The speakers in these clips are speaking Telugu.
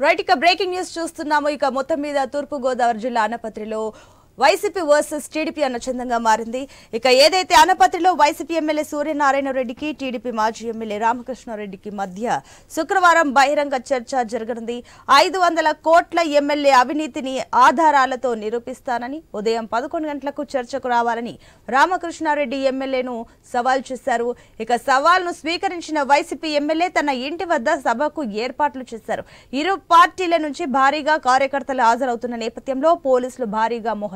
రైట్ ఇక బ్రేకింగ్ న్యూస్ చూస్తున్నాము ఇక మొత్తం మీద తూర్పు గోదావరి జిల్లా అనపత్రిలో వైసీపీ వర్సెస్ టీడీపీ అన్న చందంగా మారింది ఇక ఏదైతే అనపత్రిలో వైసీపీ ఎమ్మెల్యే సూర్యనారాయణ రెడ్డికి టీడీపీ మాజీ ఎమ్మెల్యే రామకృష్ణారెడ్డికి మధ్య శుక్రవారం బహిరంగ చర్చ జరగనుంది ఐదు వందల కోట్ల ఎమ్మెల్యే అవినీతిని ఆధారాలతో నిరూపిస్తానని ఉదయం పదకొండు గంటలకు చర్చకు రావాలని రామకృష్ణారెడ్డి ఎమ్మెల్యేను సవాల్ చేశారు ఇక సవాల్ను స్వీకరించిన వైసీపీ ఎమ్మెల్యే తన ఇంటి వద్ద సభకు ఏర్పాట్లు చేశారు ఇరు పార్టీల నుంచి భారీగా కార్యకర్తలు హాజరవుతున్న నేపథ్యంలో పోలీసులు భారీగా మోహరించారు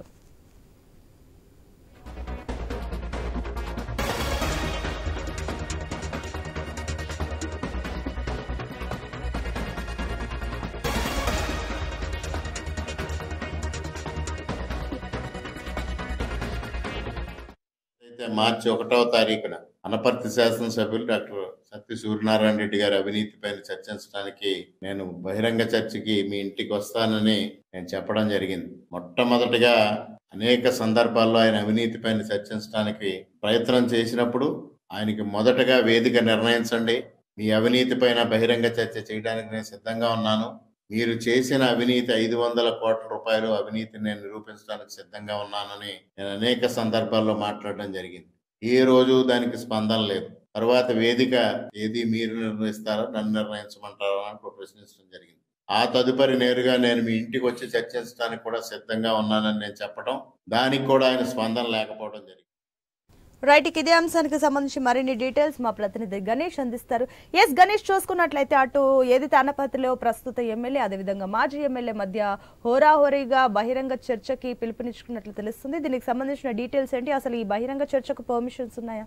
అయితే మార్చి ఒకటవ తారీఖున అనపర్తి శాసనసభ్యులు డాక్టర్ సత్య సూర్యనారాయణ రెడ్డి గారి అవినీతి పైన చర్చించడానికి నేను బహిరంగ చర్చకి మీ ఇంటికి వస్తానని నేను చెప్పడం జరిగింది మొట్టమొదటిగా అనేక సందర్భాల్లో ఆయన అవినీతి పైన చర్చించడానికి ప్రయత్నం చేసినప్పుడు ఆయనకి మొదటగా వేదిక నిర్ణయించండి మీ అవినీతి పైన బహిరంగ చర్చ చేయడానికి నేను సిద్ధంగా ఉన్నాను మీరు చేసిన అవినీతి ఐదు వందల కోట్ల రూపాయలు అవినీతిని నేను నిరూపించడానికి సిద్ధంగా ఉన్నానని నేను అనేక సందర్భాల్లో మాట్లాడడం జరిగింది ఏ రోజు దానికి స్పందన లేదు తర్వాత వేదిక ఏది మీరు నిర్ణయిస్తారో నన్ను నిర్ణయించమంటారా అని ప్రశ్నించడం జరిగింది ఆ తదుపరి నేరుగా నేను మీ ఇంటికి వచ్చి చర్చించడానికి కూడా సిద్ధంగా ఉన్నానని నేను చెప్పడం దానికి కూడా ఆయన స్పందన లేకపోవడం జరిగింది రైట్ ఇక ఇదే అంశానికి సంబంధించి మరిన్ని డీటెయిల్స్ మా ప్రతినిధి గణేష్ అందిస్తారు ఎస్ గణేష్ చూసుకున్నట్లయితే అటు ఏదైతే అనపతిలో ప్రస్తుత ఎమ్మెల్యే అదేవిధంగా మాజీ ఎమ్మెల్యే మధ్య హోరాహోరీగా బహిరంగ చర్చకి పిలుపునిచ్చుకున్నట్లు తెలుస్తుంది దీనికి సంబంధించిన డీటెయిల్స్ ఏంటి అసలు ఈ బహిరంగ చర్చకు పర్మిషన్స్ ఉన్నాయా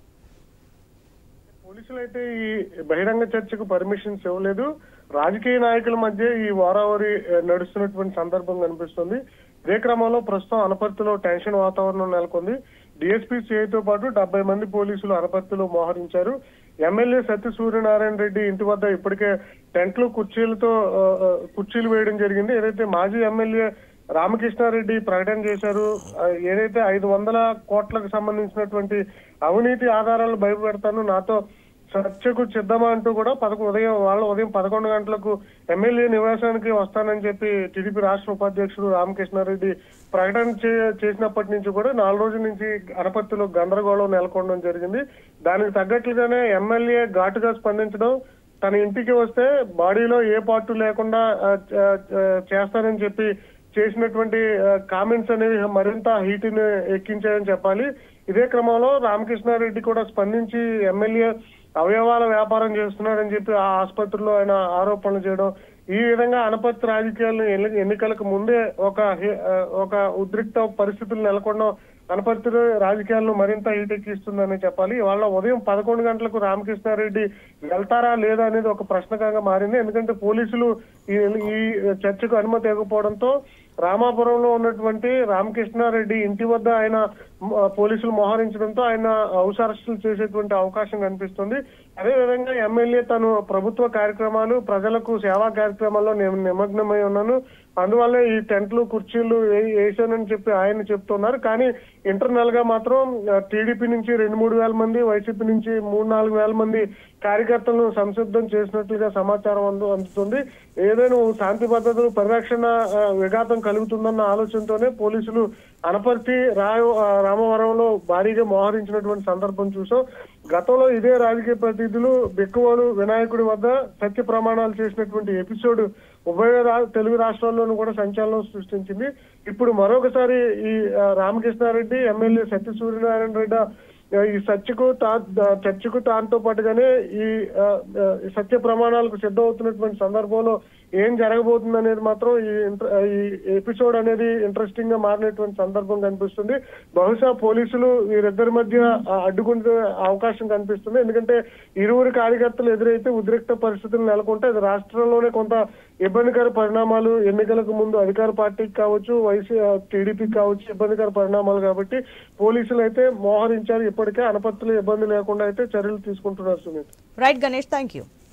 పోలీసులు అయితే ఈ బహిరంగ చర్చకు పర్మిషన్స్ ఇవ్వలేదు రాజకీయ నాయకుల మధ్య ఈ వారావరి ఆ, నడుస్తున్నటువంటి సందర్భం కనిపిస్తుంది ఇదే క్రమంలో ప్రస్తుతం అనపర్తిలో టెన్షన్ వాతావరణం నెలకొంది డిఎస్పీ సిఐతో పాటు డెబ్బై మంది పోలీసులు అనపర్తిలో మోహరించారు ఎమ్మెల్యే సత్య సూర్యనారాయణ రెడ్డి ఇంటి వద్ద ఇప్పటికే టెంట్లు కుర్చీలతో ఆ, ఆ, కుర్చీలు వేయడం జరిగింది ఏదైతే మాజీ ఎమ్మెల్యే రామకృష్ణారెడ్డి ప్రకటన చేశారు ఆ, ఏదైతే ఐదు వందల కోట్లకు సంబంధించినటువంటి అవినీతి ఆధారాలు బయటపెడతాను నాతో చర్చకు సిద్ధమా అంటూ కూడా పదకొండు ఉదయం వాళ్ళ ఉదయం పదకొండు గంటలకు ఎమ్మెల్యే నివాసానికి వస్తానని చెప్పి టీడీపీ రాష్ట్ర ఉపాధ్యక్షుడు రామకృష్ణారెడ్డి ప్రకటన చే- చేసినప్పటి నుంచి కూడా నాలుగు రోజుల నుంచి అనపర్తిలో గందరగోళం నెలకొనడం జరిగింది దానికి తగ్గట్లుగానే ఎమ్మెల్యే ఘాటుగా స్పందించడం తన ఇంటికి వస్తే బాడీలో ఏ పార్టు లేకుండా ఆ, ఆ, ఆ, చేస్తానని చెప్పి చేసినటువంటి కామెంట్స్ అనేవి మరింత హీట్ ని ఎక్కించాయని చెప్పాలి ఇదే క్రమంలో రామకృష్ణారెడ్డి కూడా స్పందించి ఎమ్మెల్యే అవయవాల వ్యాపారం చేస్తున్నాడని చెప్పి ఆ ఆసుపత్రిలో ఆయన ఆరోపణలు చేయడం ఈ విధంగా అనపత్తి రాజకీయాలను ఎన్ని- ఎన్నికలకు ముందే ఒక హి- ఆ, ఒక ఉద్రిక్త పరిస్థితులు నెలకొనడం అనపర్తి రాజకీయాలను మరింత హీటెక్కిస్తుందని చెప్పాలి ఇవాళ ఉదయం పదకొండు గంటలకు రామకృష్ణారెడ్డి వెళ్తారా లేదా అనేది ఒక ప్రశ్నకంగా మారింది ఎందుకంటే పోలీసులు ఈ ఈ చర్చకు అనుమతి ఇవ్వకపోవడంతో రామాపురంలో ఉన్నటువంటి రామకృష్ణారెడ్డి ఇంటి వద్ద ఆయన మ- పోలీసులు మోహరించడంతో ఆయన హౌస్ అరెస్టులు చేసేటువంటి అవకాశం కనిపిస్తుంది అదే విధంగా ఎమ్మెల్యే తను ప్రభుత్వ కార్యక్రమాలు ప్రజలకు సేవా కార్యక్రమాల్లో నేను నిమగ్నమై ఉన్నాను అందువల్ల ఈ టెంట్లు కుర్చీలు వే- వేశానని చెప్పి ఆయన చెప్తున్నారు కానీ ఇంటర్నల్ గా మాత్రం టీడీపీ నుంచి రెండు మూడు వేల మంది వైసీపీ నుంచి మూడు నాలుగు వేల మంది కార్యకర్తలను సంసిద్ధం చేసినట్లుగా సమాచారం అందు అందుతుంది ఏదైనా శాంతి భద్రతలు పరిరక్షణ ఆ, విఘాతం కలుగుతుందన్న ఆలోచనతోనే పోలీసులు అనపర్తి రాయ ఆ, రామవరంలో భారీగా మోహరించినటువంటి సందర్భం చూసాం గతంలో ఇదే రాజకీయ ప్రతినిధులు బెక్కువలు వినాయకుడి వద్ద సత్య ప్రమాణాలు చేసినటువంటి ఎపిసోడ్ ఉభయ రా- తెలుగు రాష్ట్రాల్లోనూ కూడా సంచలనం సృష్టించింది ఇప్పుడు మరొకసారి ఈ ఆ, రామకృష్ణారెడ్డి ఎమ్మెల్యే సత్య సూర్యనారాయణ రెడ్డి ఆ, ఈ సత్యకు తా దా- చర్చకు దాంతో పాటుగానే ఈ ఆ, ఆ, ఈ సత్య ప్రమాణాలకు సిద్ధమవుతున్నటువంటి సందర్భంలో ఏం జరగబోతుంది అనేది మాత్రం ఈ ఇంట్ర- ఈ ఎపిసోడ్ అనేది ఇంట్రెస్టింగ్ గా మారినటువంటి సందర్భం కనిపిస్తుంది బహుశా పోలీసులు వీరిద్దరి మధ్య ఆ, అడ్డుకునే అవకాశం కనిపిస్తుంది ఎందుకంటే ఇరువురు కార్యకర్తలు ఎదురైతే ఉద్రిక్త పరిస్థితులు నెలకొంటే అది రాష్ట్రంలోనే కొంత ఇబ్బందికర పరిణామాలు ఎన్నికలకు ముందు అధికార పార్టీకి కావచ్చు వైసీ టీడీపీకి కావచ్చు ఇబ్బందికర పరిణామాలు కాబట్టి పోలీసులు అయితే మోహరించారు ఇప్పటికే అనపత్తులు ఇబ్బంది లేకుండా అయితే చర్యలు తీసుకుంటున్నారు Suneet right Ganesh thank you